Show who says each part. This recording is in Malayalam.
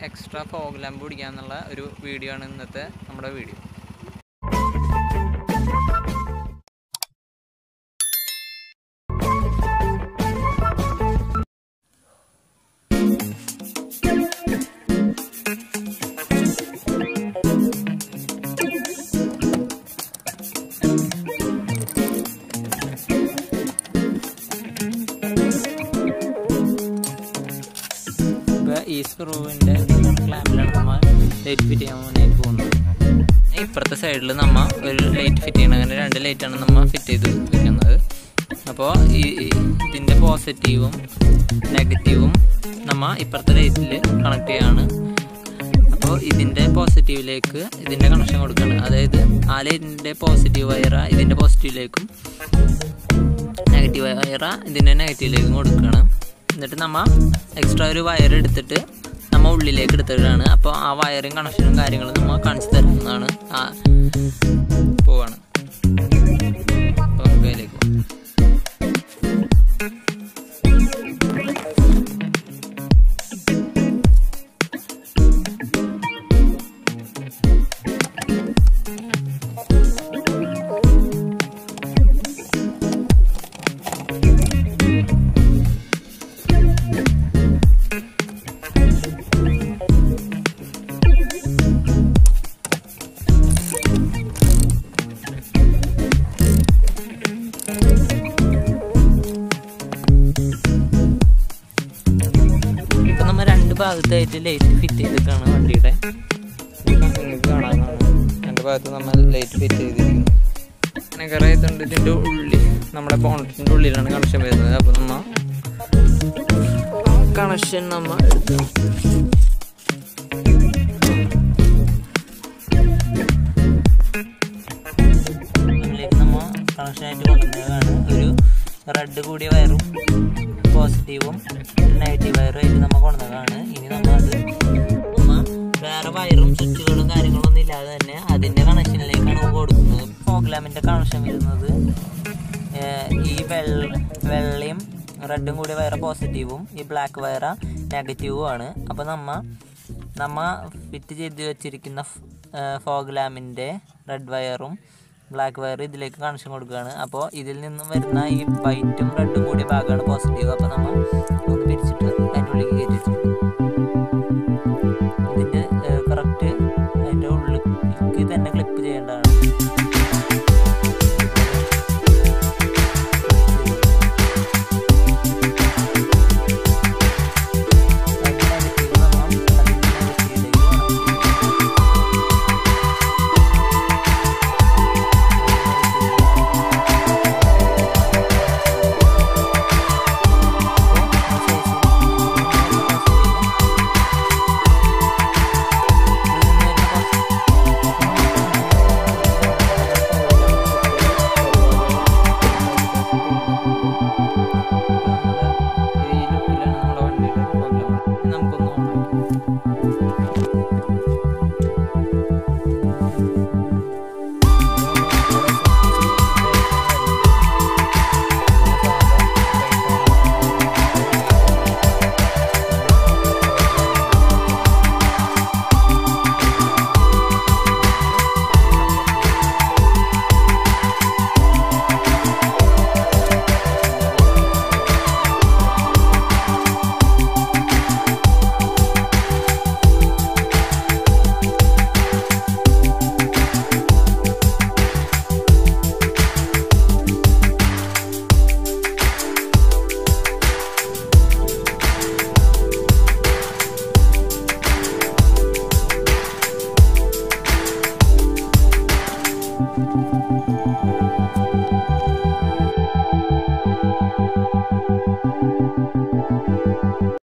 Speaker 1: എക്സ്ട്രാ ഫോഗ് ലാമ്പ് പിടിക്കാന്നുള്ള ഒരു വീഡിയോ ആണ് ഇന്നത്തെ നമ്മുടെ വീഡിയോ ഇപ്പോൾ ഈ സ്ക്രൂവിൻ്റെ ക്ലാമ്പിലാണ് നമ്മൾ ലൈറ്റ് ഫിറ്റ് ചെയ്യാൻ വേണ്ടി പോകുന്നത് ഇപ്പുറത്തെ സൈഡിൽ നമ്മൾ ഒരു ലൈറ്റ് ഫിറ്റ് ചെയ്യണം അങ്ങനെ രണ്ട് ലൈറ്റാണ് നമ്മൾ ഫിറ്റ് ചെയ്ത് വെക്കുന്നത് അപ്പോൾ ഈ ഇതിൻ്റെ പോസിറ്റീവും നെഗറ്റീവും നമ്മൾ ഇപ്പുറത്തെ ലൈറ്റിൽ കണക്ട് ചെയ്യാണ് അപ്പോൾ ഇതിൻ്റെ പോസിറ്റീവിലേക്ക് ഇതിൻ്റെ കണക്ഷൻ കൊടുക്കുകയാണ് അതായത് ആ ലൈറ്റിൻ്റെ പോസിറ്റീവ് വയറ ഇതിൻ്റെ പോസിറ്റീവിലേക്കും നെഗറ്റീവ് വയറ ഇതിൻ്റെ നെഗറ്റീവിലേക്കും കൊടുക്കുകയാണ് എന്നിട്ട് നമ്മൾ എക്സ്ട്രാ ഒരു വയർ എടുത്തിട്ട് നമ്മൾ ഉള്ളിലേക്ക് എടുത്തിട്ടാണ് അപ്പോൾ ആ വയറും കണക്ഷനും കാര്യങ്ങളും നമ്മൾ കാണിച്ചു തരുന്നതാണ് ആ പോവാണ് അപ്പോൾ നമുക്ക് അതിലേക്ക് പോവാം ഇപ്പൊ നമ്മ രണ്ട് ഭാഗത്തായിട്ട് ലൈറ്റ് ഫിറ്റ് ചെയ്തിട്ടാണ് വണ്ടിയുടെ നിങ്ങൾക്ക് കാണാവുന്നതാണ് രണ്ട് ഭാഗത്ത് നമ്മൾ ലൈറ്റ് ഫിറ്റ് ചെയ്തിരിക്കുന്നു അങ്ങനെ കുറേ ഇതുണ്ട് ഇതിൻ്റെ ഉള്ളിൽ നമ്മുടെ ബോണറ്റിൻ്റെ ഉള്ളിലാണ് കണക്ഷൻ വരുന്നത് അപ്പോൾ നമ്മ കണക്ഷൻ നമ്മ എടുക്കണം ഇതിലേക്ക് നമ്മൾ കണക്ഷനായിട്ട് കൊണ്ടുവന്നതാണ് ഒരു റെഡ് കൂടിയ വയറും പോസിറ്റീവും നെഗറ്റീവ് വയറും ആയിട്ട് നമ്മൾ കൊണ്ടുവന്നതാണ് ഇനി നമ്മൾ അത് നമ്മ വേറെ വയറും സ്വിച്ചുകളും കാര്യങ്ങളും ഒന്നും ഇല്ലാതെ തന്നെ അതിൻ്റെ കണക്ഷനിലേക്കാണ് കൊടുക്കുന്നത് ഫോഗ്ലാമിൻ്റെ കണക്ഷൻ വരുന്നത് ഏർ ഈ വെള്ള വെള്ളയും റെഡും കൂടിയ വയറ പോസിറ്റീവും ഈ ബ്ലാക്ക് വയറ നെഗറ്റീവും ആണ് അപ്പോൾ നമ്മ നമ്മ ഫിറ്റ് ചെയ്ത് വെച്ചിരിക്കുന്ന ഫോഗ് ലാമിൻ്റെ റെഡ് വയറും ബ്ലാക്ക് വയർ ഇതിലേക്ക് കണക്ഷൻ കൊടുക്കുകയാണ് അപ്പോൾ ഇതിൽ നിന്നും വരുന്ന ഈ വൈറ്റും റെഡും കൂടിയ ഭാഗമാണ് പോസിറ്റീവ് അപ്പോൾ നമ്മൾ ഒന്ന് പിരിച്ചിട്ട് അതിൻ്റെ ഉള്ളിലേക്ക് കയറ്റി വെച്ചിട്ടുണ്ട് ഇതിൻ്റെ കറക്റ്റ് അതിൻ്റെ ഉള്ളിലേക്ക് തന്നെ ക്ലിപ്പ് ചെയ്യേണ്ടതാണ് അതിൻ്റെ നെഗറ്റീവ് നമ്മൾ അതിൻ്റെ നെഗറ്റീവിലേക്ക് കണക്ട് ചെയ്യും നമുക്കൊന്ന് ഓണാക്കാം